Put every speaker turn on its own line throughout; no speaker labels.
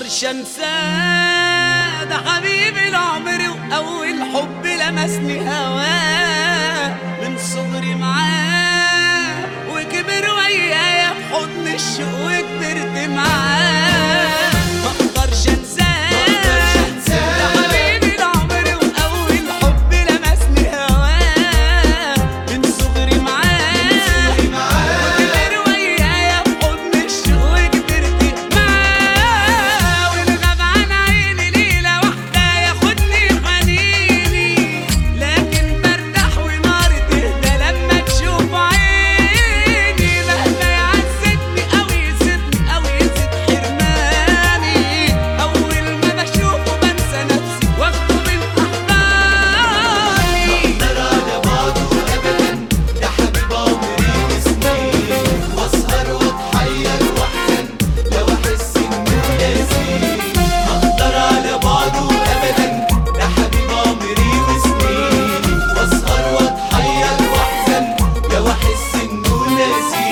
اقدرش انساه ده حبيبي العمر واول حب لمسني هواه من صغري معاه وكبر ويايا في حضن الشوق وكبرت معاه ما اقدرش انساه ده حبيبي العمر واول حب لمسني هواه من صغري معاه وكبر ويايا في حضن الشوق وكبرت معاه والغاب عن عيني ليلة واحدة ياخدني حنيني لكن برتاح وناري تهدى لما تشوف عيني مهما يعذبني أو يسيبني أو يزيد حرماني أول ما بشوفه بنسى نفسي واخده من أحضاني
اقدر على بعضه ابدا ده حبيب عمري وسنين واسهر واتحير واحزن لو احس انه ناسي اقدر على بعضه ابدا ده حبيب عمري وسنين واسهر واتحير واحزن لو احس انه ناسي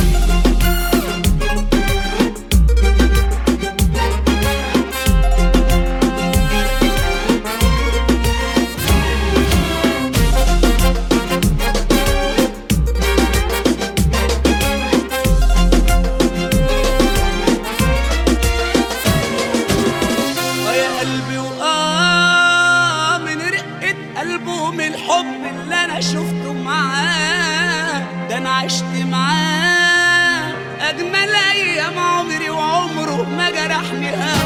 اه يا قلبي وآه من رقة قلبه من الحب اللي أنا شفته معاه ده أنا عشت معاه أجمل أيام عمري وعمره ما جرحني